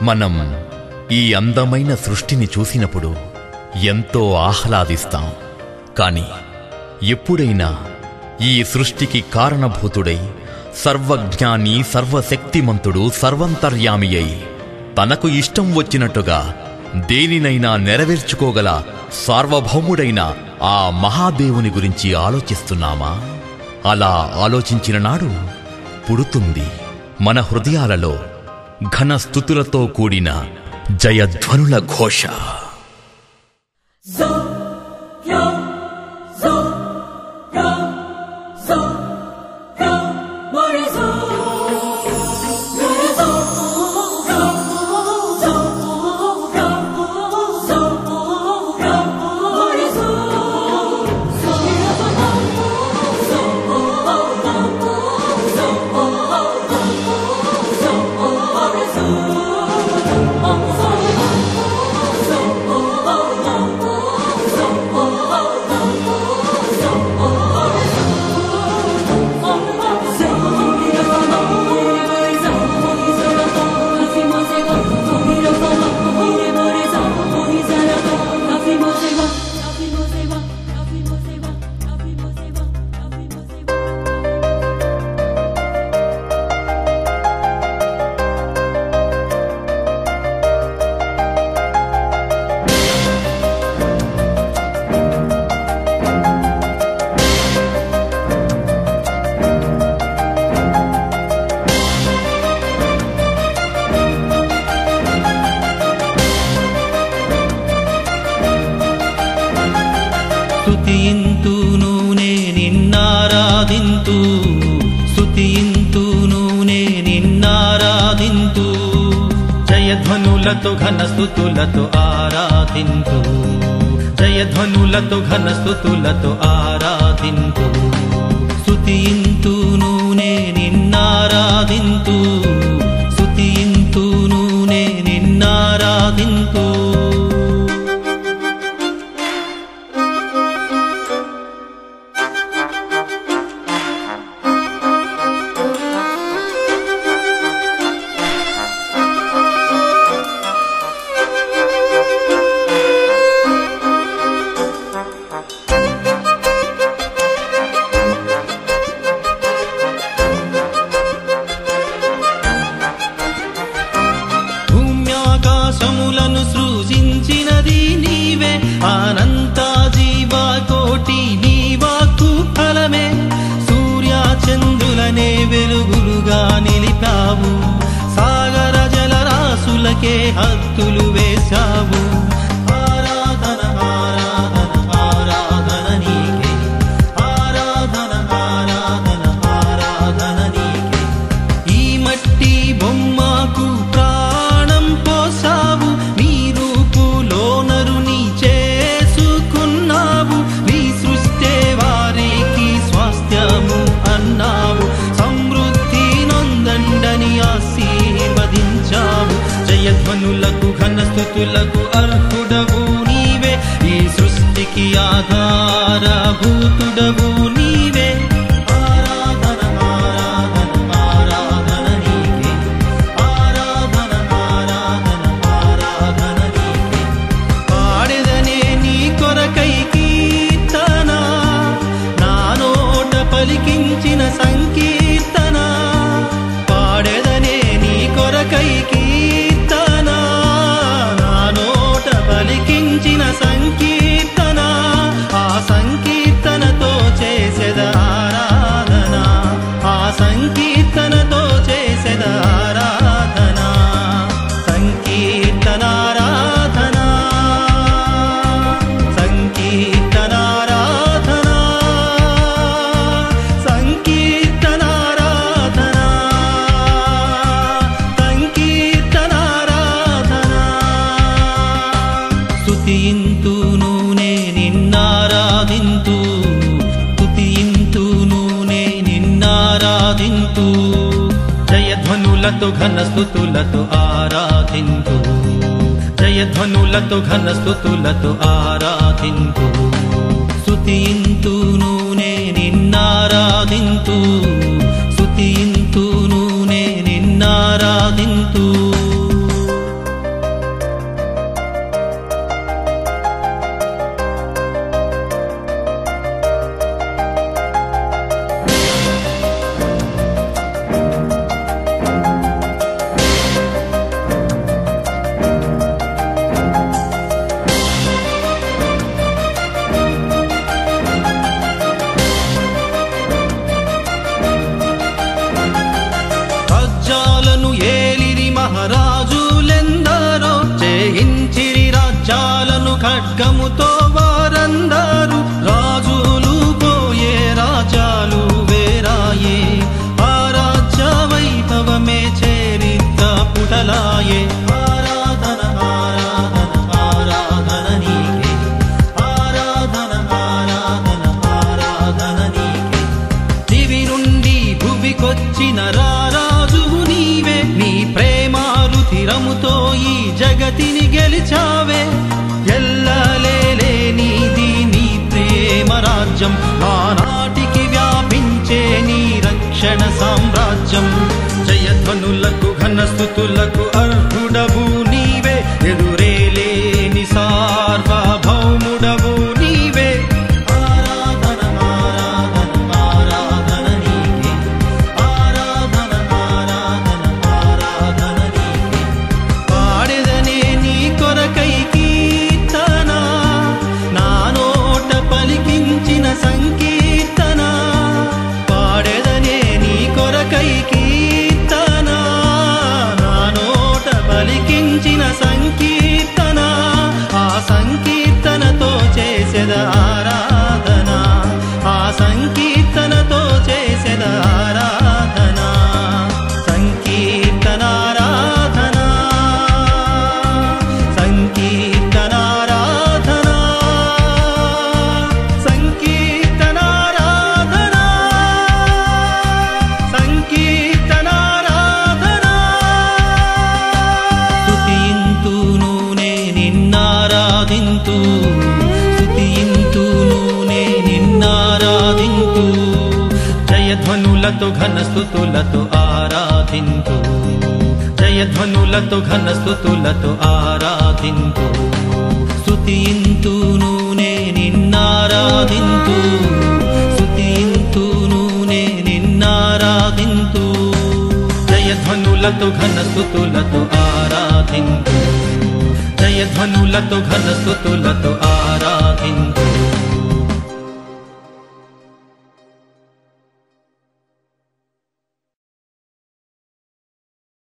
మనం ఈ అందమైన సృష్టిని చూసినప్పుడు ఎంతో ఆహ్లాదిస్తాం కాని ఎప్పుడైనా ఈ సృష్టికి కారణభూతుడై సర్వజ్ఞాని సర్వశక్తిమంతుడు సర్వంతర్యామి అయి తనకు ఇష్టం వచ్చినట్టుగా దేనినైనా నెరవేర్చుకోగల సార్వభౌముడైన ఆ మహాదేవుని గురించి ఆలోచిస్తున్నామా అలా ఆలోచించిన నాడు పుడుతుంది మన హృదయాలలో ఘన స్థుతులతో కూడిన జయధ్వనుల ఘోష Zo, yo, zo, yo, zo, yo, more zo, more zo, yo, zo, yo, zo, yo, more zo, zo, స్తుతియింతును నే నిన్నారాధింతు స్తుతియింతును నే నిన్నారాధింతు జయధ్వనులతో ఘన స్థుతులతో ఆరాధింతు జయధ్వనులతో ఘన స్థుతులతో ఆరాధింతు స్తుతియింతును నే నిన్నారాధింతు స్తుతియింతును నే నిన్నారాధింతు భూమ్యాకాశములను సృజించినది నీవే అనంత జీవకోటి నీవాకు ఫలమే సూర్య చంద్రులనే వెలుగులుగా నిలిపావు సాగర జలరాశులకే హద్దులు వేశావు ఆరాధన ఆరాధన ఆరాధన నీకే ఆరాధన ఆరాధన ఆరాధన నీకే ఈ మట్టి బొమ్మకు ప్రాణం పోసావు నీ రూపులో నరుని చేసుకున్నావు నీ సృష్టే వారికి స్వాస్థ్యము అన్నావు సమృద్ధి నొందండని ఆశీర్వదించావు జయధ్వనులకు ఘనస్థుతులకు అర్హుడవు నీవే ఈ సృష్టికి ఆధారభూతుడవు నీవే ఆరాధన ఆరాధన ఆరాధన నీకే ఆరాధన ఆరాధన ఆరాధన నీకే పాడెదనే నీ కొరకై కీర్తన నా నోట పలికించిన సంకీర్తన పాడెదనే నీ కొరకై కీర్తన నా నోట పలికించిన సంకీర్తన ఆ సంకీర్తనతో చేసెద ఆరాధన ఆ సంకీర్తనతో చేసెద ఆరాధన సంకీర్తనారాధన సంకీర్తనారాధన సంకీర్తనారాధన సంకీర్తనారాధన స్తుతియింతును నే నిన్నారాధింతు స్తుతియింతును నే నిన్నారాధింతు జయధ్వనులతో ఘన స్థుతులతో ఆరాధింతు జయధ్వనులతో ఘన స్థుతులతో ఆరాధింతు స్తుతియింతును నే నిన్నారాధింతు స్తుతియింతును నే నిన్నారాధింతు నీయే ఆరాధన ఆరాధన ఆరాధన నీకే ఆరాధన ఆరాధన ఆరాధన నీకే దివి నుండి భువికొచ్చిన రారాజువు నీవే నీ ప్రేమాలు తిరముతో ఈ జగతిని గెలిచావే ఎల్లలేలే నీది నీ ప్రేమ రాజ్యం ఆనాటికి వ్యాపించే నీ రక్షణ సామ్రాజ్యం జయధ్వనులకు ఘనస్థుతులకు అర్హుడవు నీవే ఎదురేలేని సార్వభౌముడవు నీవే ఆరాధన ఆరాధన ఆరాధన నీకే ఆరాధన ఆరాధన ఆరాధన నీకే పాడెదనే నీ కొరకై కీర్తన నా నోట పలికించిన సంకీర్తన పాడెదనే నీ కొరకై కీర్తన నా నోట పలికించిన సంకీర్తన ఆ సంకీర్తనతో చేసేద ఆరాధన ఆ సంకీర్తనతో చేసేద ఆరాధన సంకీర్తనారాధన సంకీర్తనారాధన సంకీర్తనారాధన సంకీర్తనారాధన స్తుతింతును నే నిన్నారాధింతు స్తుతింతును నే నిన్నారాధింతు జయధ్వనులతో ఘనస్థుతులతో ఆరాధింతు జయధ్వనులతో ఘనస్థుతులతో ఆరాధింతు స్తుతింతును నే నిన్నారాధింతు స్తుతింతును నే నిన్నారాధింతు జయధ్వనులతో ఘనస్థుతులతో ఆరాధింతు జయధ్వనులతో ఘనస్థుతులతో ఆరాధింతు